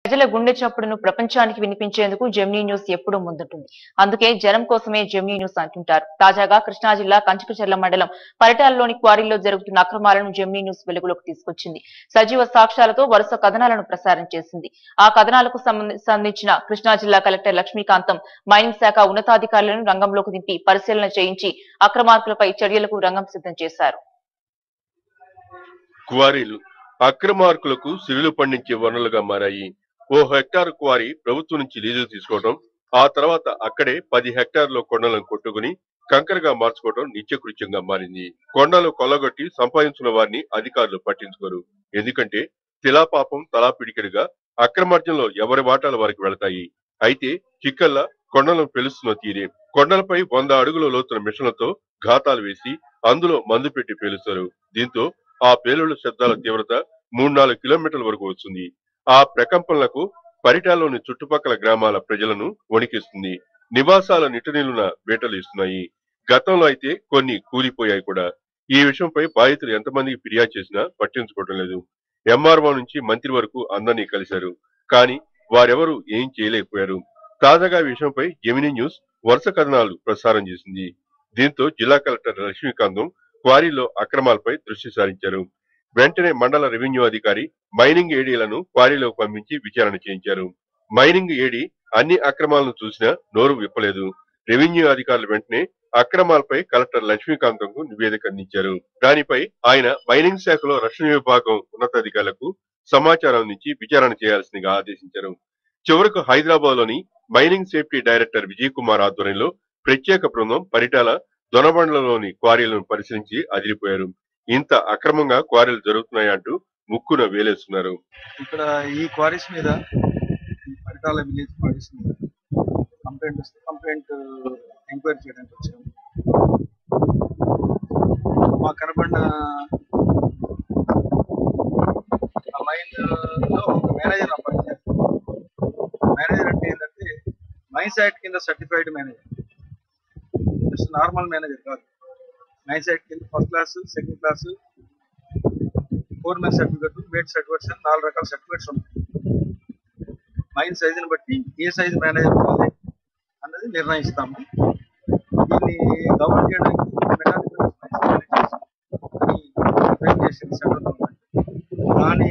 ప్రజల గుండె చప్పుడును ప్రపంచానికి వినిపించేందుకు జెమినీ న్యూస్ ఎప్పుడూ ముందుంటుంది అందుకే జనం కోసమే జెమినీ న్యూస్ అంటుంటారు తాజాగా కృష్ణా జిల్లా కంచుకచర్ల మండలం పరిటాలలోని క్వారీల్లో జరుగుతున్న అక్రమాలను జెమినీ న్యూస్ వెలుగులోకి తీసుకొచ్చింది సజీవ సాక్ష్యాలతో వరుస కథనాలను ప్రసారం చేసింది ఆ కథనాలకు సంబంధ- సంబంధించిన కృష్ణా జిల్లా కలెక్టర్ లక్ష్మీకాంతం మైనింగ్ శాఖ ఉన్నతాధికారులను రంగంలోకి దింపి పరిశీలన చేయించి అక్రమార్కులపై చర్యలకు రంగం సిద్ధం చేశారు క్వారీలు అక్రమార్కులకు సిరులు పండించే వనరులుగా మారాయి ఓ హెక్టార్ క్వారీ ప్రభుత్వం నుంచి లీజు తీసుకోవడం ఆ తర్వాత అక్కడే పది హెక్టార్ల కొండలను కొట్టుకుని కంకరగా మార్చుకోవడం నిత్యకృత్యంగా మారింది కొండలు కొల్లగొట్టి సంపాదించిన వారిని అధికారులు పట్టించుకోరు ఎందుకంటే తిలాపాపం తలా పిడికిడిగా అక్రమార్జనలో ఎవరి వాటాల వారికి వెళతాయి అయితే చిక్కల్లా కొండలను పెలుస్తున్న తీరే కొండలపై వంద అడుగుల లోతున మిషన్లతో ఘాతాలు వేసి అందులో మందు పెట్టి పేలుస్తారు దీంతో ఆ పేలుళ్ల శబ్దాల తీవ్రత మూడు నాలుగు కిలోమీటర్ల వరకు వస్తుంది ఆ ప్రకంపనలకు పరిటాల్లోని చుట్టుపక్కల గ్రామాల ప్రజలను వణికిస్తుంది నివాసాల నిటనీలున వేటలు ఇస్తున్నాయి గతంలో అయితే కొన్ని కూలిపోయాయి కూడా ఈ విషయంపై బాధితులు ఎంతమందికి ఫిర్యాదు చేసినా పట్టించుకోవడం లేదు ఎంఆర్ఓ నుంచి మంత్రి వరకు అందరినీ కలిశారు కానీ వారెవరూ ఏం చేయలేకపోయారు తాజాగా ఈ విషయంపై జెమినీ న్యూస్ వరుస కథనాలు ప్రసారం చేసింది దీంతో జిల్లా కలెక్టర్ లక్ష్మీకాంతం క్వారీలో అక్రమాలపై దృష్టి సారించారు వెంటనే మండల రెవెన్యూ అధికారి మైనింగ్ ఏడీలను క్వారీలోకి పంపించి విచారణ చేయించారు మైనింగ్ ఏడీ అన్ని అక్రమాలను చూసినా నోరు విప్పలేదు రెవెన్యూ అధికారులు వెంటనే అక్రమాలపై కలెక్టర్ లక్ష్మీకాంతంకు నివేదిక అందించారు దానిపై ఆయన మైనింగ్ శాఖలో రక్షణ విభాగం ఉన్నతాధికారులకు సమాచారం అందించి విచారణ చేయాల్సిందిగా ఆదేశించారు చివరకు హైదరాబాద్ లోని mining safety director Vijay Kumar ఆధ్వర్యంలో ప్రత్యేక బృందం పరిటాల దొనబండ్లలోని క్వారీలను పరిశీలించి అదిరిపోయారు ఇంత అక్రమంగా క్వారీలు జరుగుతున్నాయంటూ ముక్కున వేలేస్తున్నారు ఇక్కడ ఈ క్వారీస్ మీద ఈ పరిటాల విలేజ్ క్వారీస్ మీద కంప్లైంట్ వస్తే కంప్లైంట్ ఎంక్వైరీ చేయడానికి వచ్చాము మాకు కనబడిన ఆ మైన్ లో ఒక మేనేజర్ అపాయింట్ చేస్తాం మేనేజర్ అంటే ఏంటంటే మైన్స్ యాక్ట్ కింద certified manager just normal manager కాదు మైన్స్ యాక్ట్ కింద first class second class foreman certificate mate certificates అని నాలుగు రకాల సర్టిఫికెట్స్ ఉంటాయి మైన్ సైజుని బట్టి ఏ సైజు మేనేజర్ కావాలి అన్నది నిర్ణయిస్తాము దీన్ని గవర్న్ చేయడానికి మెకానికల్ చేసింది సెంట్రల్ గవర్నమెంట్ దాని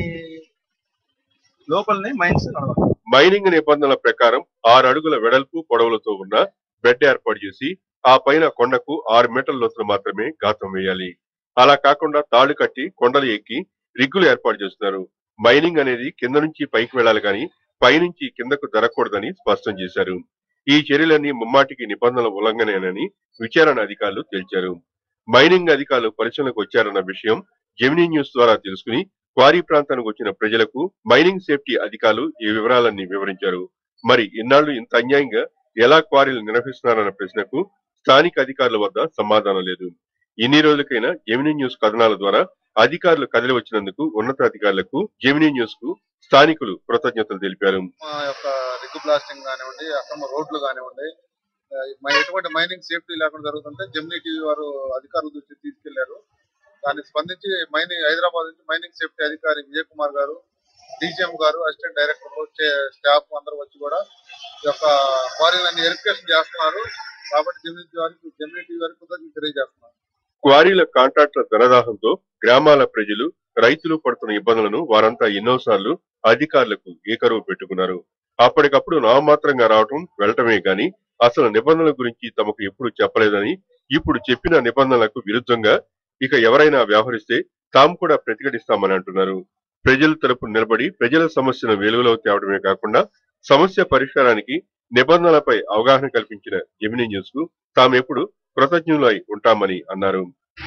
లోపలనే మైన్స్ నడవాలి మైనింగ్ నిబంధనల ప్రకారం ఆరు అడుగుల వెడల్పు పొడవులతో ఉన్న బెడ్ ఏర్పాటు చేసి ఆ పైన కొండకు ఆరు మీటర్ల లోతున మాత్రమే గాతం వేయాలి అలా కాకుండా తాళ్లు కట్టి కొండలు ఎక్కి రిగ్గులు ఏర్పాటు చేస్తున్నారు మైనింగ్ అనేది కింద నుంచి పైకి వెళ్ళాలి కానీ పైనుంచి కిందకు జరగకూడదని స్పష్టం చేశారు ఈ చర్యలన్నీ ముమ్మాటికి నిబంధనల ఉల్లంఘనేనని విచారణ అధికారులు తేల్చారు మైనింగ్ అధికారులు పరిశీలనకు వచ్చారన్న విషయం జెమినీ న్యూస్ ద్వారా తెలుసుకుని క్వారీ ప్రాంతానికి వచ్చిన ప్రజలకు మైనింగ్ సేఫ్టీ అధికారులు ఈ వివరాలన్నీ వివరించారు మరి ఇన్నాళ్లు ఇంత అన్యాయంగా ఎలా క్వారీలు నిర్వహిస్తున్నారన్న ప్రశ్నకు స్థానిక అధికారుల వద్ద సమాధానం లేదు ఇన్ని రోజులకైనా జెమినీ న్యూస్ కథనాల ద్వారా అధికారులు కదిలి వచ్చినందుకు ఉన్నతాధికారులకు జెమినీ న్యూస్ కు స్థానికులు కృతజ్ఞతలు తెలిపారు మా యొక్క రిగ్ బ్లాస్టింగ్ కానివ్వండి అక్రమ రోడ్లు కానివ్వండి ఆ, మ- ఎటువంటి మైనింగ్ సేఫ్టీ లేకుండా జరుగుతుంటే జెమినీ టీవీ వారు అధికారుల దృష్టికి తీసుకెళ్లారు దానికి స్పందించి మైనింగ్ హైదరాబాద్ నుంచి మైనింగ్ సేఫ్టీ అధికారి విజయ్ కుమార్ గారు డీజీఎం గారు అసిస్టెంట్ డైరెక్టర్ స్టాఫ్ అందరూ వచ్చి కూడా ఈ యొక్క క్వారీలన్నీ వెరిఫికేషన్ చేస్తున్నారు కాబట్టి జెమినీ వారికి జెమినీ టీవీ వారికి కృతజ్ఞతలు తెలియజేస్తున్నారు క్వారీల కాంట్రాక్టుల ధనదాహంతో గ్రామాల ప్రజలు రైతులు పడుతున్న ఇబ్బందులను వారంతా ఎన్నోసార్లు అధికారులకు ఏకరువు పెట్టుకున్నారు అప్పటికప్పుడు నామమాత్రంగా రావటం వెళ్ళటమే గాని అసలు నిబంధనల గురించి తమకు ఎప్పుడు చెప్పలేదని ఇప్పుడు చెప్పిన నిబంధనలకు విరుద్ధంగా ఇక ఎవరైనా వ్యవహరిస్తే తాము కూడా ప్రతిఘటిస్తామని అంటున్నారు ప్రజల తరపు నిలబడి ప్రజల సమస్యను వెలుగులోకి తేవడమే కాకుండా సమస్య పరిష్కారానికి నిబంధనలపై అవగాహన కల్పించిన జెమినీ న్యూస్ కు తాము ఎప్పుడు కృతజ్ఞులై ఉంటామని అన్నారు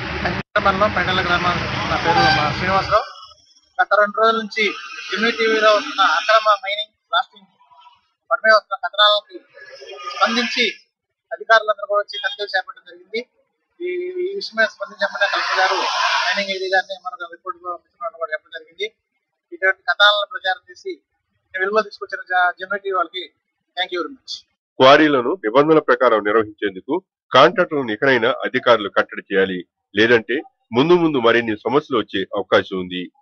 మండలం పెండల గ్రామం నా పేరు మా శ్రీనివాసరావు గత రెండు రోజుల నుంచి జిమ్నీ టీవీలో వస్తున్న అక్రమ మైనింగ్ బ్లాస్టింగ్ పడిమే వస్తున్న కథనాలకు స్పందించి అధికారులందరూ కూడా వచ్చి తనిఖీలు చేపట్టడం జరిగింది ఈ ఈ విషయం మీద స్పందించమని కలెక్టర్ గారు మైనింగ్ ఏడీ గారిని మనకు రిపోర్ట్ కూడా చెప్పడం జరిగింది ఇటువంటి కథనాలను ప్రచారం చేసి వెలుగులో తీసుకొచ్చిన జిమ్నీ టీవీ వాళ్ళకి థ్యాంక్ యూ వెరీ మచ్ క్వారీలను నిబంధనల ప్రకారం నిర్వహించేందుకు కాంట్రాక్టులను ఇకనైనా అధికారులు కట్టడి చేయాలి లేదంటే ముందు ముందు మరిన్ని సమస్యలు వచ్చే అవకాశం ఉంది